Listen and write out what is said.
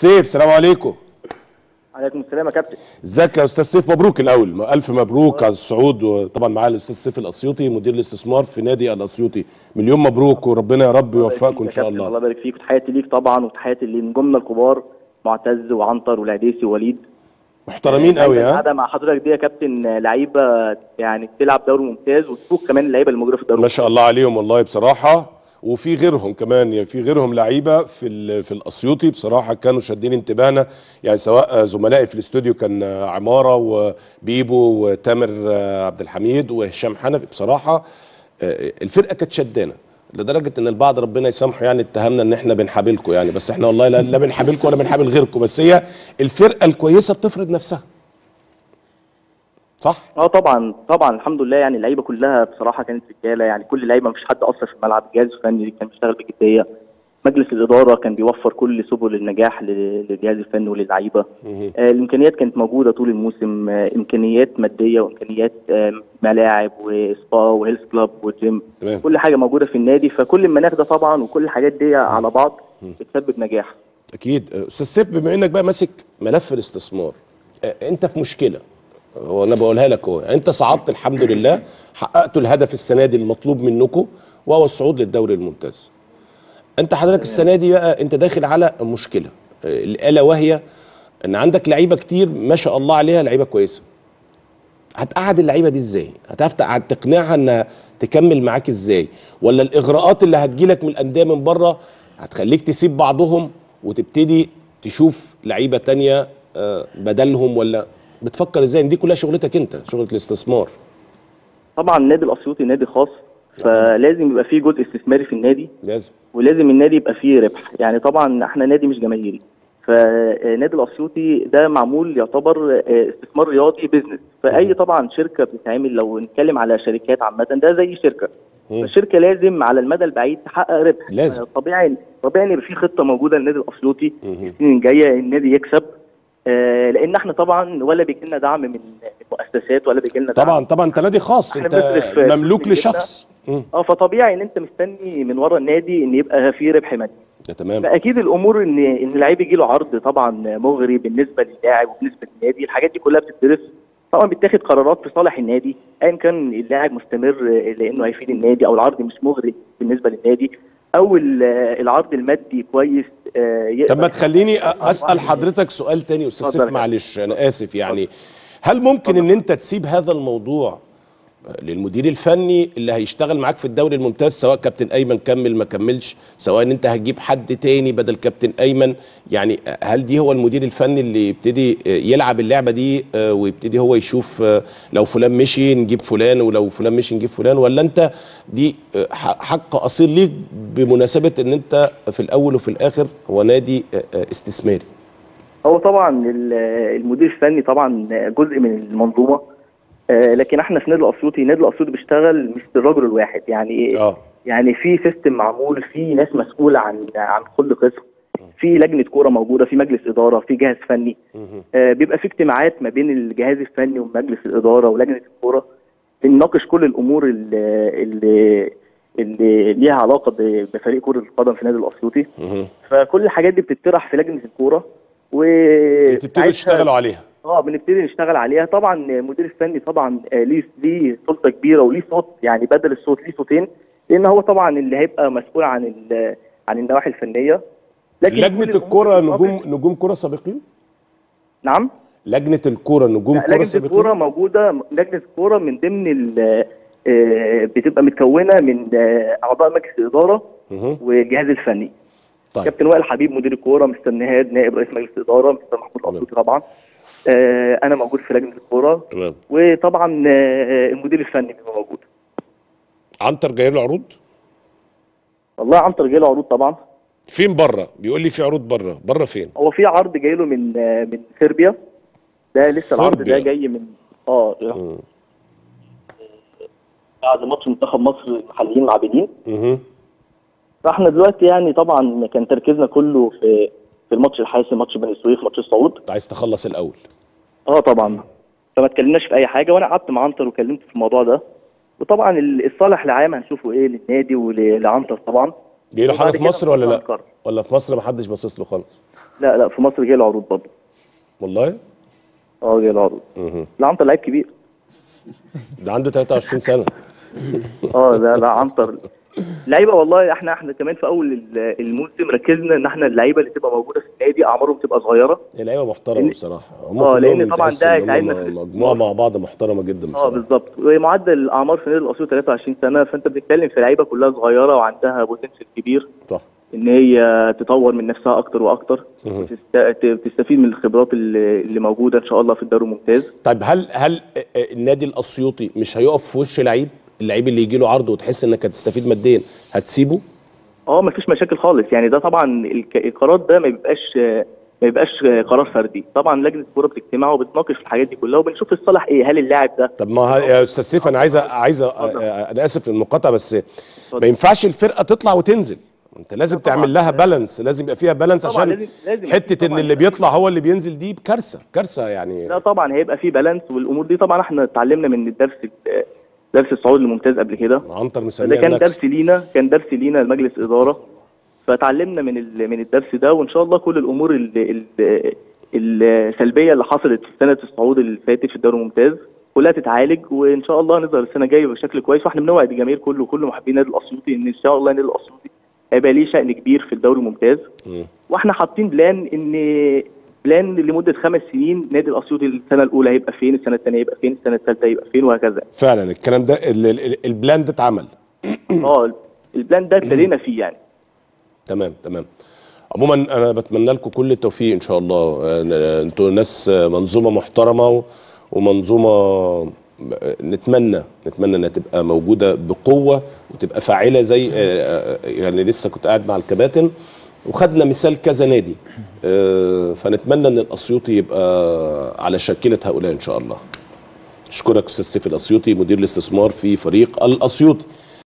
سيف سلام عليكم عليكم السلام يا كابتن ازيك يا استاذ سيف مبروك الاول الف مبروك على الصعود وطبعا معايا الاستاذ سيف الاسيوطي مدير الاستثمار في نادي الاسيوطي مليون مبروك وربنا يا رب يوفقكم ان شاء الله الله يبارك فيك وتحياتي ليك طبعا وتحياتي لنجومنا الكبار معتز وعنتر والعديسي ووليد محترمين قوي ها القعده مع حضرتك دي يا كابتن لعيبه يعني بتلعب دوري ممتاز وتفوق كمان اللعيبه اللي موجوده في الدوري ما شاء الله عليهم والله بصراحه وفي غيرهم كمان يعني في غيرهم لعيبه في ال- في الاسيوطي بصراحه كانوا شادين انتباهنا يعني سواء زملائي في الاستوديو كان عماره وبيبو وتامر عبد الحميد وهشام حنفي بصراحه الفرقه كانت شدانه لدرجه ان البعض ربنا يسامحه يعني اتهمنا ان احنا بنحابلكم يعني بس احنا والله لا, لا بنحابلكم ولا بنحابل غيركم بس هي الفرقه الكويسه بتفرض نفسها صح اه طبعا طبعا الحمد لله يعني اللعيبه كلها بصراحه كانت رجاله يعني كل اللعيبه مفيش حد قصر في الملعب الجهاز الفني كان بيشتغل بجديه مجلس الاداره كان بيوفر كل سبل النجاح ل- للجهاز الفني وللعيبه آه الامكانيات كانت موجوده طول الموسم آه امكانيات ماديه وامكانيات آه ملاعب وسبا وهيلث كلاب وجيم تمام. كل حاجه موجوده في النادي فكل المناخ ده طبعا وكل الحاجات دي على بعض بتسبب نجاح اكيد استاذ سيف بما انك بقى ماسك ملف الاستثمار آه، انت في مشكله هو انا بقولها لك اهو انت صعدت الحمد لله حققتوا الهدف السنه دي المطلوب منكم وهو الصعود للدوري الممتاز انت حضرتك السنه دي بقى انت داخل على مشكله آه، الا وهي ان عندك لعيبه كتير ما شاء الله عليها لعيبه كويسه هتقعد اللعيبه دي ازاي هتفتح تقنعها انها تكمل معاك ازاي ولا الاغراءات اللي هتجيلك من الانديه من بره هتخليك تسيب بعضهم وتبتدي تشوف لعيبه تانية آه، بدلهم ولا بتفكر ازاي إن دي كلها شغلتك انت شغله الاستثمار طبعا النادي الاسيوطي نادي خاص فلازم يبقى فيه جزء استثماري في النادي لازم ولازم النادي يبقى فيه ربح يعني طبعا احنا نادي مش جماهيري فنادي الاسيوطي ده معمول يعتبر آه، استثمار رياضي بيزنس فاي طبعا شركه بتتعمل لو نتكلم على شركات عامه ده زي شركه فالشركه لازم على المدى البعيد تحقق ربح لازم. طبيعي طبيعي ان يبقى في خطه موجوده للنادي الاسيوطي السنين الجايه النادي يكسب آه، لان احنا طبعا ولا بيجي لنا دعم من مؤسسات ولا بيجي لنا دعم طبعا طبعا انت نادي خاص إحنا انت بنصرف مملوك فلوس لشخص مم. اه فطبيعي ان انت مستني من ورا النادي ان يبقى في ربح مادي ده تمام فاكيد الامور ان ان اللعيب يجي له عرض طبعا مغري بالنسبه للاعب وبالنسبه للنادي الحاجات دي كلها بتدرس طبعا بيتاخد قرارات في صالح النادي ايا كان اللاعب مستمر لانه هيفيد النادي او العرض مش مغري بالنسبه للنادي او ال- العرض المادي كويس آه، يقدر طب ما تخليني أ- اسال طبعاً. حضرتك سؤال تاني استاذ اتفضل سيف يا معلش انا اسف يعني هل ممكن ان انت تسيب هذا الموضوع للمدير الفني اللي هيشتغل معاك في الدوري الممتاز سواء كابتن ايمن كمل ما كملش سواء ان انت هتجيب حد تاني بدل كابتن ايمن يعني هل دي هو المدير الفني اللي يبتدي يلعب اللعبه دي آه، ويبتدي هو يشوف آه، لو فلان مشي نجيب فلان ولو فلان مشي نجيب فلان ولا انت دي آه، ح- حق اصيل ليك بمناسبه ان انت في الاول وفي الاخر هو نادي آه، آه، استثماري هو طبعا ال- المدير الفني طبعا جزء من المنظومه آه، لكن احنا في نادي الاسيوطي نادي الاسيوطي بيشتغل مش بالرجل الواحد يعني ايه اه يعني في سيستم معمول في ناس مسؤوله عن عن كل قسم في لجنه كوره موجوده في مجلس اداره في جهاز فني آه بيبقى في اجتماعات ما بين الجهاز الفني ومجلس الاداره ولجنه الكوره بنناقش كل الامور اللي اللي, اللي ليها علاقه ب- بفريق كره القدم في نادي الاسيوطي مهم. فكل الحاجات دي بتطرح في لجنه الكوره و تبتدوا تشتغلوا عليها اه بنبتدي نشتغل عليها طبعا المدير الفني طبعا آه، ليه ليه سلطه كبيره وليه صوت يعني بدل الصوت ليه صوتين لان هو طبعا اللي هيبقى مسؤول عن ال- عن النواحي الفنيه لكن كل لجنه الأمور الكره بتطابق- نجوم نجوم كره سابقين نعم لجنه الكره نجوم لا، كره لجنه سابقين الكوره موجوده لجنه الكوره من ضمن ال- آه، بتبقى متكونه من آه، اعضاء مجلس الاداره مهم. والجهاز الفني طيب كابتن وائل حبيب مدير الكوره مستر نهاد نائب رئيس مجلس الاداره مستر محمود الاسيوطي طبعا آه، انا موجود في لجنه الكوره تمام وطبعا آه، المدير الفني بيبقى موجود عنتر جاي له عروض والله عنتر جاي له عروض طبعا فين بره بيقول لي في عروض بره بره فين هو في عرض جاي له من آه، من صربيا ده لسه العرض صربيا. ده جاي من اه بعد ماتش منتخب مصر المحليين مع بنين مهم. فاحنا دلوقتي يعني طبعا كان تركيزنا كله في في الماتش الحاسم ماتش بني سويف ماتش الصعود انت عايز تخلص الاول اه طبعا فما اتكلمناش في اي حاجه وانا قعدت مع عنتر وكلمته في الموضوع ده وطبعا ال- الصالح العام هنشوفه ايه للنادي ولعنتر طبعا جاي له حاجه وبعد في كده مصر ولا لا هنقرر. ولا في مصر ما حدش باصص له خالص لا لا في مصر جاي له عروض برضه والله اه جاي له عروض لا عنتر لعيب كبير ده عنده 23 سنه اه لا لا عنتر لعيبه والله احنا احنا كمان في اول ال- الموسم ركزنا ان احنا اللعيبه اللي تبقى موجوده في النادي اعمارهم تبقى صغيره هي لعيبه محترمه لأن- بصراحه هم آه، كلهم لأن طبعاً تحس ده إن هم هيساعدنا في مجموعه مع بعض محترمه جدا اه بصراحه بالظبط ومعدل الاعمار في نادي الاسيوط 23 سنه فانت بتتكلم في لعيبه كلها صغيره وعندها بوتنشال كبير صح ان هي تطور من نفسها اكتر واكتر وتست- تستفيد من الخبرات اللي اللي موجوده ان شاء الله في الدوري الممتاز طيب هل هل النادي الاسيوطي مش هيقف في وش لعيب اللعيب اللي يجي له عرض وتحس انك هتستفيد ماديا هتسيبه اه مفيش مشاكل خالص يعني ده طبعا الك- القرار ده ما بيبقاش ما بيبقاش قرار فردي طبعا لجنه الكوره بتجتمع وبتناقش في الحاجات دي كلها وبنشوف الصالح ايه هل اللاعب ده طب ما ه- يا استاذ سيف انا عايز عايز انا اسف للمقاطعه بس ما ينفعش الفرقه تطلع وتنزل انت لازم طبعاً. تعمل لها بالانس لازم يبقى فيها بالانس طبعاً عشان لازم- لازم حته ان طبعاً. اللي بيطلع هو اللي بينزل دي كارثه كارثه يعني لا طبعا هيبقى في بالانس والامور دي طبعا احنا اتعلمنا من الدرس درس الصعود الممتاز قبل كده عنتر ده مسميها كان نكس. درس لينا كان درس لينا لمجلس اداره فتعلمنا من ال- من الدرس ده وان شاء الله كل الامور ال- ال- السلبيه اللي حصلت في سنه الصعود اللي فاتت في الدوري الممتاز كلها تتعالج وان شاء الله نظهر السنه الجايه بشكل كويس واحنا بنوعد الجماهير كله وكل محبين النادي الاسيوطي ان ان شاء الله النادي الاسيوطي هيبقى ليه شأن كبير في الدوري الممتاز مم. واحنا حاطين بلان ان بلان لمده خمس سنين نادي الاسيوطي السنه الاولى هيبقى فين السنه الثانيه هيبقى فين السنه الثالثه هيبقى فين وهكذا فعلا الكلام ده ال- ال- البلان ده اتعمل اه البلان ده ابتدينا فيه يعني تمام تمام عموما انا بتمنى لكم كل التوفيق ان شاء الله آه، انتوا ناس آه، منظومه محترمه و- ومنظومه آه، نتمنى نتمنى انها تبقى موجوده بقوه وتبقى فاعله زي آه، آه، يعني لسه كنت قاعد مع الكباتن وخدنا مثال كذا نادي آه، فنتمنى ان الاسيوطي يبقى على شاكله هؤلاء ان شاء الله اشكرك استاذ سيف الاسيوطي مدير الاستثمار في فريق الاسيوطي